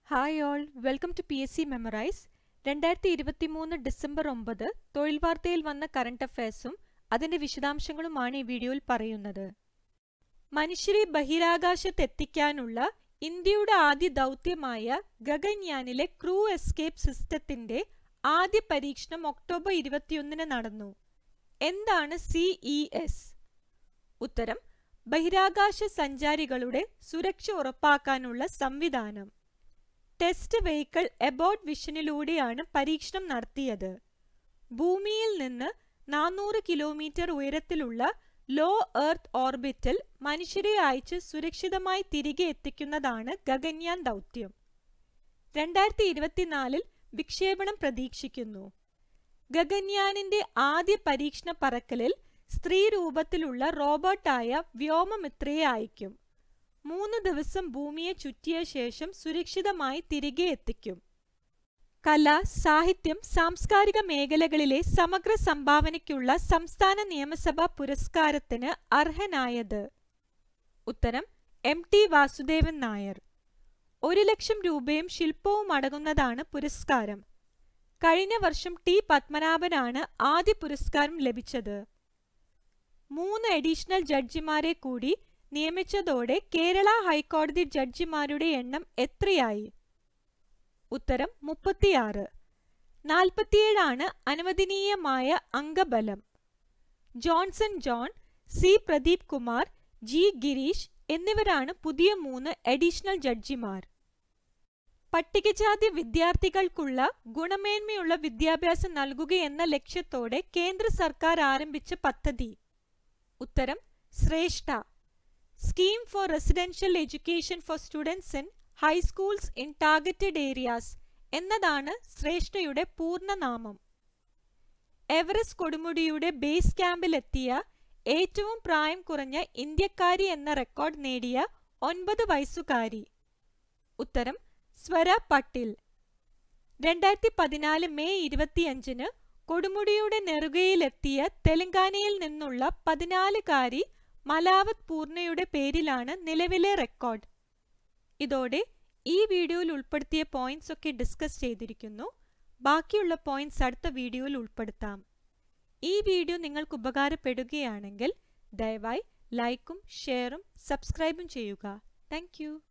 hi all welcome to P S C memorise രണ്ടായിരത്തി ഇരുപത്തി മൂന്ന് ഡിസംബർ ഒമ്പത് തൊഴിൽ വാർത്തയിൽ വന്ന കറണ്ട് അഫയേഴ്സും അതിന്റെ വിശദാംശങ്ങളുമാണ് ഈ വീഡിയോയിൽ പറയുന്നത് മനുഷ്യരെ ബഹിരാകാശത്തെത്തിക്കാനുള്ള ഇന്ത്യയുടെ ആദ്യ ദൗത്യമായ ഗഗൻയാനിലെ ക്രൂ എസ്കേപ്പ് സിസ്റ്റത്തിന്റെ ആദ്യ പരീക്ഷണം ഒക്ടോബർ ഇരുപത്തിയൊന്നിന് നടന്നു എന്താണ് സിഇ എസ് ഉത്തരം ബഹിരാകാശ സഞ്ചാരികളുടെ സുരക്ഷ ഉറപ്പാക്കാനുള്ള സംവിധാനം ടെസ്റ്റ് വെഹിക്കിൾ എബോട്ട് വിഷനിലൂടെയാണ് പരീക്ഷണം നടത്തിയത് ഭൂമിയിൽ നിന്ന് നാനൂറ് കിലോമീറ്റർ ഉയരത്തിലുള്ള ലോ എർത്ത് ഓർബിറ്റിൽ മനുഷ്യരെ അയച്ച് സുരക്ഷിതമായി തിരികെ എത്തിക്കുന്നതാണ് ഗഗൻയാൻ ദൗത്യം രണ്ടായിരത്തി ഇരുപത്തിനാലിൽ വിക്ഷേപണം പ്രതീക്ഷിക്കുന്നു ഗഗൻയാനിന്റെ ആദ്യ പരീക്ഷണ പറക്കലിൽ സ്ത്രീ രൂപത്തിലുള്ള റോബോട്ടായ വ്യോമമിത്രയെ അയക്കും മൂന്ന് ദിവസം ഭൂമിയെ ചുറ്റിയ ശേഷം സുരക്ഷിതമായി തിരികെ എത്തിക്കും കല സാഹിത്യം സാംസ്കാരിക മേഖലകളിലെ സമഗ്ര സംഭാവനയ്ക്കുള്ള സംസ്ഥാന നിയമസഭാ പുരസ്കാരത്തിന് അർഹനായത് ഉത്തരം എം ടി വാസുദേവൻ നായർ ഒരു ലക്ഷം രൂപയും ശില്പവും അടങ്ങുന്നതാണ് പുരസ്കാരം കഴിഞ്ഞ വർഷം ടി പത്മനാഭനാണ് ആദ്യ പുരസ്കാരം ലഭിച്ചത് മൂന്ന് അഡീഷണൽ ജഡ്ജിമാരെ കൂടി നിയമിച്ചതോടെ കേരള ഹൈക്കോടതി ജഡ്ജിമാരുടെ എണ്ണം എത്രയായി ഉത്തരം മുപ്പത്തിയാറ് നാൽപ്പത്തിയേഴാണ് അനുവദനീയമായ അംഗബലം Johnson John C Pradeep Kumar G Girish എന്നിവരാണ് പുതിയ മൂന്ന് അഡീഷണൽ ജഡ്ജിമാർ പട്ടികജാതി വിദ്യാർത്ഥികൾക്കുള്ള ഗുണമേന്മയുള്ള വിദ്യാഭ്യാസം നൽകുകയെന്ന ലക്ഷ്യത്തോടെ കേന്ദ്ര സർക്കാർ ആരംഭിച്ച പദ്ധതി ഉത്തരം Shreshta scheme for residential education for students in high schools in targeted areas എന്നതാണ് ശ്രേഷ്ഠയുടെ പൂർണ്ണനാമം എവറസ്റ്റ് കൊടുമുടിയുടെ ബേസ് ക്യാമ്പിലെത്തിയ ഏറ്റവും പ്രായം കുറഞ്ഞ ഇന്ത്യക്കാരി എന്ന റെക്കോർഡ് നേടിയ ഒൻപത് വയസ്സുകാരി ഉത്തരം സ്വര പട്ടിൽ രണ്ടായിരത്തി പതിനാല് മെയ് ഇരുപത്തിയഞ്ചിന് കൊടുമുടിയുടെ നെറുകയിലെത്തിയ തെലങ്കാനയിൽ നിന്നുള്ള പതിനാലുകാരി മലാവത് പൂർണ്ണയുടെ പേരിലാണ് നിലവിലെ റെക്കോർഡ് ഇതോടെ ഈ വീഡിയോയിൽ ഉൾപ്പെടുത്തിയ പോയിന്റ്സ് ഒക്കെ ഡിസ്കസ് ചെയ്തിരിക്കുന്നു ബാക്കിയുള്ള പോയിന്റ്സ് അടുത്ത വീഡിയോയിൽ ഉൾപ്പെടുത്താം ഈ വീഡിയോ നിങ്ങൾക്ക് ഉപകാരപ്പെടുകയാണെങ്കിൽ ദയവായി ലൈക്കും ഷെയറും സബ്സ്ക്രൈബും ചെയ്യുക താങ്ക്